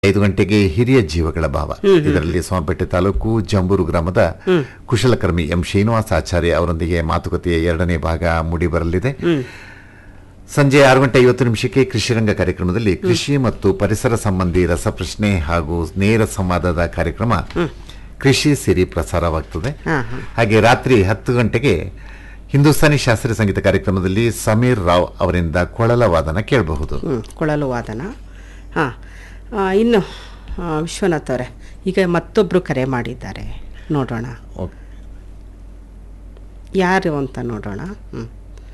ಐದು ಗಂಟೆಗೆ ಹಿರಿಯ ಜೀವಗಳ ಭಾವ ಇದರಲ್ಲಿ ಸೋಮಪೇಟೆ ತಾಲೂಕು ಜಂಬೂರು ಗ್ರಾಮದ ಕುಶಲಕರ್ಮಿ ಎಂ ಶ್ರೀನಿವಾಸ ಆಚಾರ್ಯ ಅವರೊಂದಿಗೆ ಮಾತುಕತೆಯ ಎರಡನೇ ಭಾಗ ಮೂಡಿಬರಲಿದೆ ಸಂಜೆ ಆರು ಗಂಟೆ ಐವತ್ತು ನಿಮಿಷಕ್ಕೆ ಕೃಷಿ ರಂಗ ಕಾರ್ಯಕ್ರಮದಲ್ಲಿ ಕೃಷಿ ಮತ್ತು ಪರಿಸರ ಸಂಬಂಧಿ ರಸಪ್ರಶ್ನೆ ಹಾಗೂ ನೇರ ಸಂವಾದದ ಕಾರ್ಯಕ್ರಮ ಕೃಷಿ ಸಿರಿ ಪ್ರಸಾರವಾಗ್ತದೆ ಹಾ, ಹಾ. ಹಾಗೆ ರಾತ್ರಿ ಹತ್ತು ಗಂಟೆಗೆ ಹಿಂದೂಸ್ತಾನಿ ಶಾಸ್ತ್ರೀಯ ಸಂಗೀತ ಕಾರ್ಯಕ್ರಮದಲ್ಲಿ ಸಮೀರ್ ರಾವ್ ಅವರಿಂದ ಕೊಳಲ ವಾದನ ಕೇಳಬಹುದು ಹ್ಞೂ ಕೊಳಲು ವಾದನ ಹಾಂ ಇನ್ನು ಆ, ವಿಶ್ವನಾಥ್ ಅವರೇ ಈಗ ಮತ್ತೊಬ್ಬರು ಕರೆ ಮಾಡಿದ್ದಾರೆ ನೋಡೋಣ ಯಾರು ಅಂತ ನೋಡೋಣ ಹ್ಞೂ